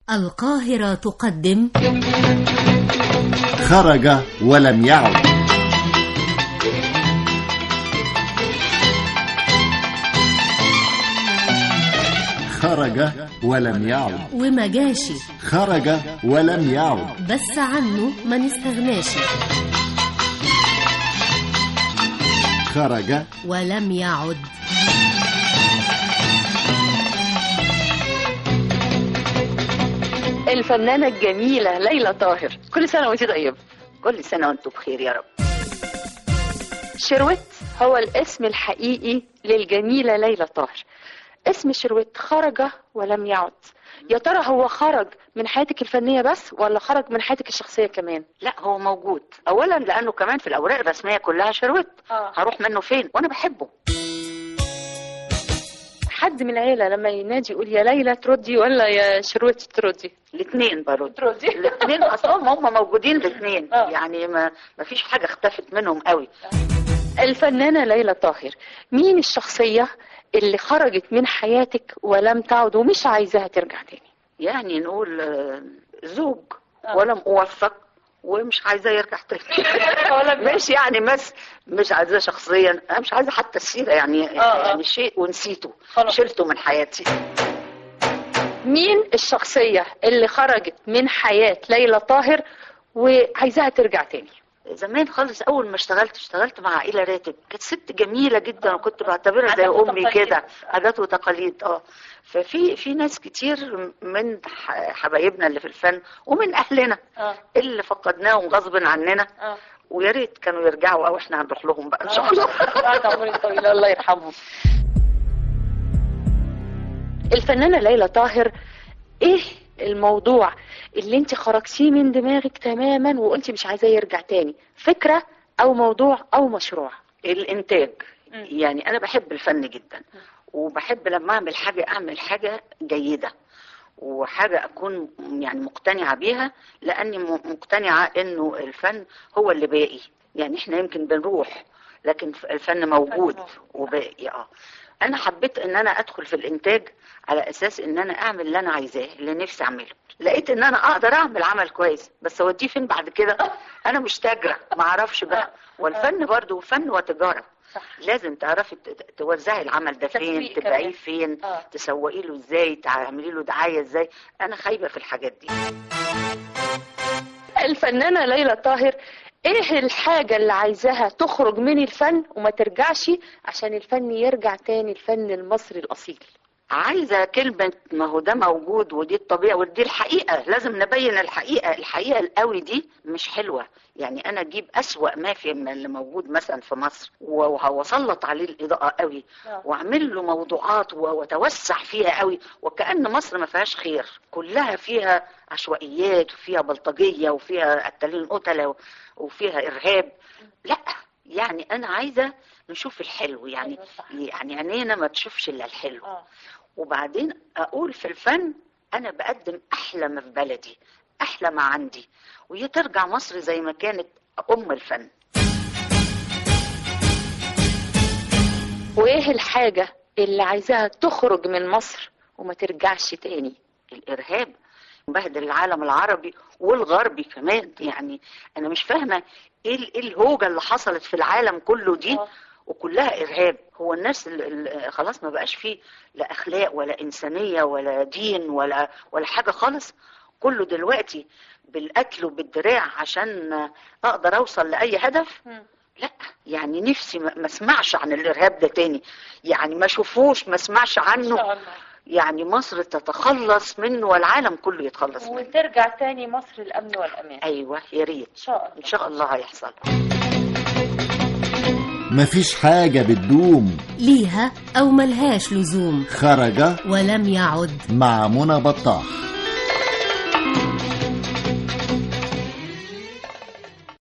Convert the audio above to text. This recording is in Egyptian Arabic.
القاهرة تقدم خرج ولم يعد خرج ولم يعد وما جاشي خرج ولم يعد بس عنه ما نستغناش خرج ولم يعد الفنانة الجميلة ليلى طاهر كل سنة وانت طيبة كل سنة وانتم بخير يا رب شروت هو الاسم الحقيقي للجميلة ليلى طاهر اسم شروت خرج ولم يعد يا ترى هو خرج من حياتك الفنية بس ولا خرج من حياتك الشخصية كمان لا هو موجود اولا لانه كمان في الاوراق الرسمية كلها شروت آه. هروح منه فين وانا بحبه حد من العيلة لما ينادي يقول يا ليلى تردي ولا يا شروت تردي الاثنين برد تردي الاثنين اصلا هم موجودين الاثنين آه. يعني ما ما فيش حاجة اختفت منهم قوي الفنانة ليلى طاهر مين الشخصية اللي خرجت من حياتك ولم تعد ومش عايزاها ترجع تاني يعني نقول آه، زوج آه. ولم اوفق ومش عايزاه يرجع تاني مش يعني بس مش عايزاه شخصيا انا مش عايزه حتى السيره يعني آه. يعني شيء ونسيته خلاص. شلته من حياتي مين الشخصية اللي خرجت من حياة ليلى طاهر وعايزاها ترجع تاني زمان خالص اول ما اشتغلت اشتغلت مع عائله راتب كانت ست جميله جدا وكنت بعتبرها زي عادات امي وتقاليد. كده عادات وتقاليد اه ففي في ناس كتير من ح- حبايبنا اللي في الفن ومن اهلنا اه اللي فقدناهم غصب عننا اه ويا ريت كانوا يرجعوا او احنا هنروح لهم بقى ان شاء الله بعد عمري طويل الله يرحمه الفنانة ليلى طاهر ايه الموضوع اللي انت خرجتيه من دماغك تماما وقلتي مش عايزاه يرجع تاني فكرة او موضوع او مشروع الانتاج مم. يعني انا بحب الفن جدا وبحب لما اعمل حاجه اعمل حاجه جيده وحاجه اكون يعني مقتنعه بيها لاني م- مقتنعه انه الفن هو اللي باقي يعني احنا يمكن بنروح لكن ف- الفن موجود موجود. وباقي اه انا حبيت ان انا ادخل في الانتاج على اساس ان انا اعمل اللي انا عايزاه اللي نفسي اعمله لقيت ان انا اقدر اعمل عمل كويس بس اوديه فين بعد كده انا مش تاجره ما اعرفش بقى والفن برضو فن وتجاره صح. لازم تعرفي ت- ت- توزعي العمل ده فين تسويق تبيعيه كمان. فين آه. تسوقي له ازاي تعملي له دعايه ازاي انا خايبه في الحاجات دي الفنانة ليلى طاهر ايه الحاجة اللي عايزاها تخرج من الفن وما ترجعش عشان الفن يرجع تاني الفن المصري الأصيل عايزه كلمه ما هو ده موجود ودي الطبيعه ودي الحقيقه لازم نبين الحقيقه الحقيقه القوي دي مش حلوه يعني انا اجيب اسوأ ما في من اللي موجود مثلا في مصر و- واسلط عليه الاضاءه قوي آه. واعمل له موضوعات و- واتوسع فيها قوي وكأن مصر ما فيهاش خير كلها فيها عشوائيات وفيها بلطجيه وفيها قتالين قتله و- وفيها ارهاب لا يعني انا عايزه نشوف الحلو يعني أيوة صح. يعني عينينا ما تشوفش الا الحلو اه وبعدين اقول في الفن انا بقدم احلى ما في بلدي احلى ما عندي وهي ترجع مصر زي ما كانت ام الفن وايه الحاجة اللي عايزاها تخرج من مصر وما ترجعش تاني الارهاب بهدل العالم العربي والغربي كمان يعني انا مش فاهمه ايه ال- إيه الهوجه اللي حصلت في العالم كله دي آه. وكلها ارهاب هو الناس ال- ال- خلاص ما بقاش فيه لا اخلاق ولا انسانيه ولا دين ولا ولا حاجه خالص كله دلوقتي بالقتل وبالدراع عشان اقدر اوصل لاي هدف لا يعني نفسي ما ما اسمعش عن الارهاب ده تاني يعني ما اشوفوش ما اسمعش عنه يعني مصر تتخلص منه والعالم كله يتخلص منه وترجع تاني مصر الأمن والأمان ايوه يا ريت إن شاء الله ان شاء الله هيحصل مفيش حاجة بتدوم ليها أو ملهاش لزوم خرج ولم يعد مع منى بطاح